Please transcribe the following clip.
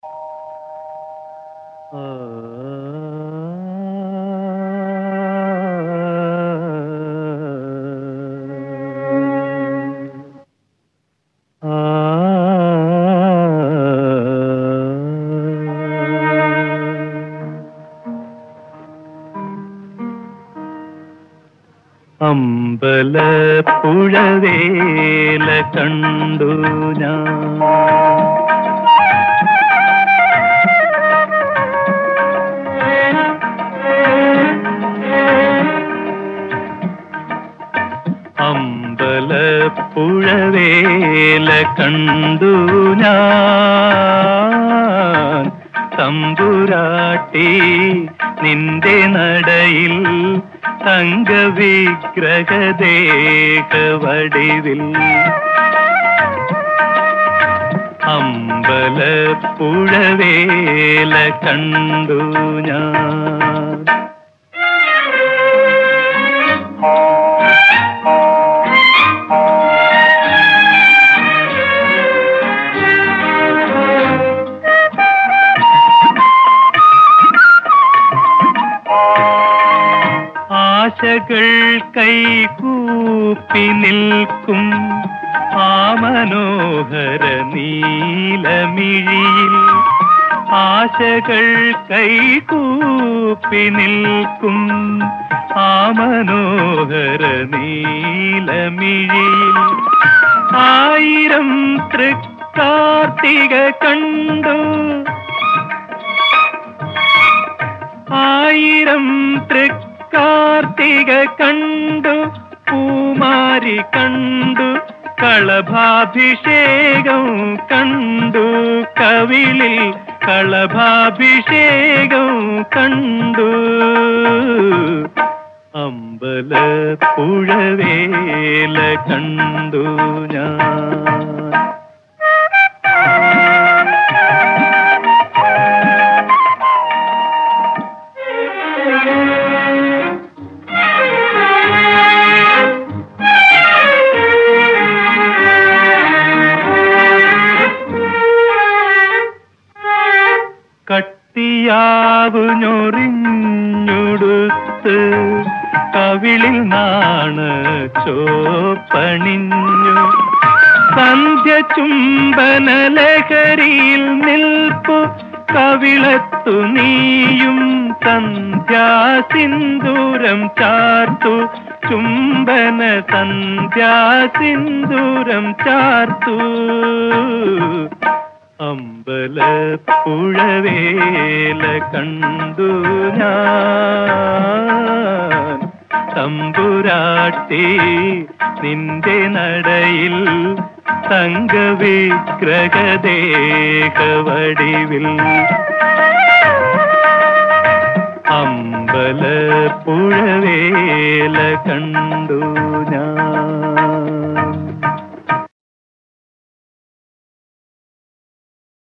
അമ്പലപ്പുഴവേല കണ്ടു ഞാൻ അമ്പലപ്പുഴവേല കണ്ടു ഞാൻ തമ്പുരാട്ടി നിന്റെ നടയിൽ തങ്കവിഗ്രഹദേഹവടിവിൽ അമ്പലപ്പുഴവേല കണ്ടു ഞാൻ ആശകൾ കൈകൂപ്പി നിൽക്കും ആ മനോഹര നീലമിഴിയിൽ ആശകൾ കൈകൂപ്പി നിൽക്കും ആ മനോഹര നീലമിഴിയിൽ ആയിരം തൃക്കാർത്തിക കണ്ടു ആയിരം തൃക്കാർത്തിക കണ്ടു പൂമാരി കണ്ടു കളഭാഭിഷേകം കണ്ടു കവിളിൽ കളഭാഭിഷേകം കണ്ടു അമ്പലപ്പുഴവേല കണ്ടു ഞാൻ കട്ടിയാവു ഞൊറിഞ്ഞുടുത്ത് കവിളിൽ നാണ് ചോപ്പണിഞ്ഞു സന്ധ്യ ചുംബന ലഹരിയിൽ നിൽപ്പു കവിളത്തു നീയും സന്ധ്യാ സിന്ദൂരം ചാർത്തു ചുംബന സന്ധ്യാ സിന്ദൂരം ചാർത്തു അമ്പലപ്പുഴവേല കണ്ടു ഞാൻ തമ്പുരാട്ടി നിന്റെ നടയിൽ തങ്കവിഗ്രഹദേഹവടിവിൽ അമ്പലപ്പുഴവേല കണ്ടു ഞാൻ